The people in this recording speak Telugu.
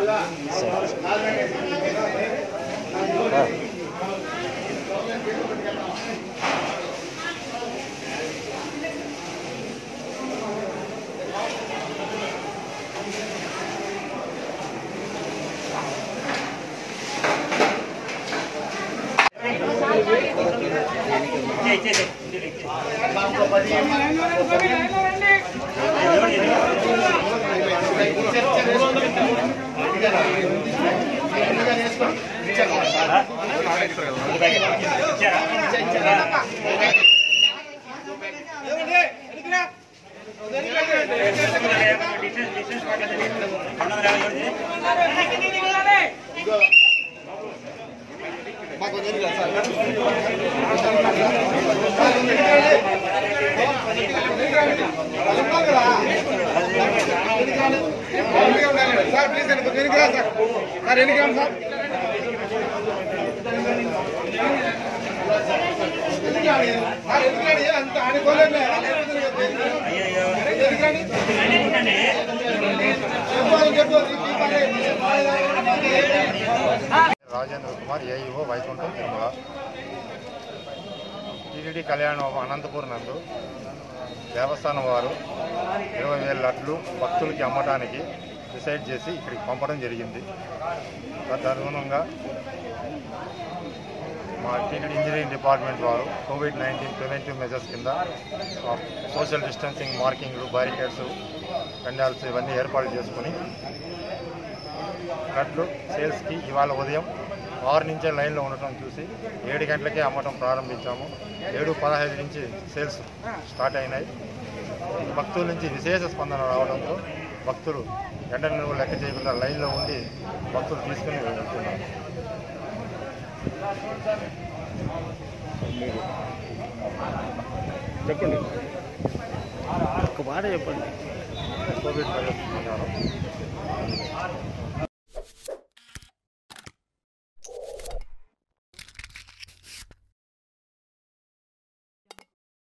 సార్ ప్లీజ్ కొంచెం వెనక్కి రా సార్ సార్ వెనక్కి రండి సార్ వెనక్కి రాండి. సార్ వెనక్కి రాండి. అంత ఆడుకోలేదు రాజేంద్ర కుమార్ ఏఈఓ వైకుంఠం తిరుమల టీటీడీ కళ్యాణం అనంతపూర్ నందు దేవస్థానం వారు ఇరవై వేల లడ్లు భక్తులకి అమ్మటానికి డిసైడ్ చేసి ఇక్కడికి పంపడం జరిగింది తదనుగుణంగా మా టీటీడీ ఇంజనీరింగ్ డిపార్ట్మెంట్ వారు కోవిడ్ నైన్టీన్ ప్రివెంటివ్ మెజర్స్ కింద ఆ, సోషల్ డిస్టెన్సింగ్ మార్కింగ్లు బారికేడ్స్ పెండాల్స్ ఇవన్నీ ఏర్పాటు చేసుకుని లడ్లు సేల్స్కి ఇవాళ ఉదయం ఆరు నుంచే లైన్లో ఉండటం చూసి ఏడు గంటలకే అమ్మటం ప్రారంభించాము ఏడు పదహైదు నుంచి సేల్స్ స్టార్ట్ అయినాయి భక్తుల నుంచి విశేష స్పందన రావడంతో భక్తులు ఎండ నువ్వు లెక్క చేయకుండా లైన్లో ఉండి భక్తులు తీసుకుని వెళ్తున్నారు చెప్పండి ఒక మాట చెప్పండి కోవిడ్ ప్రజలు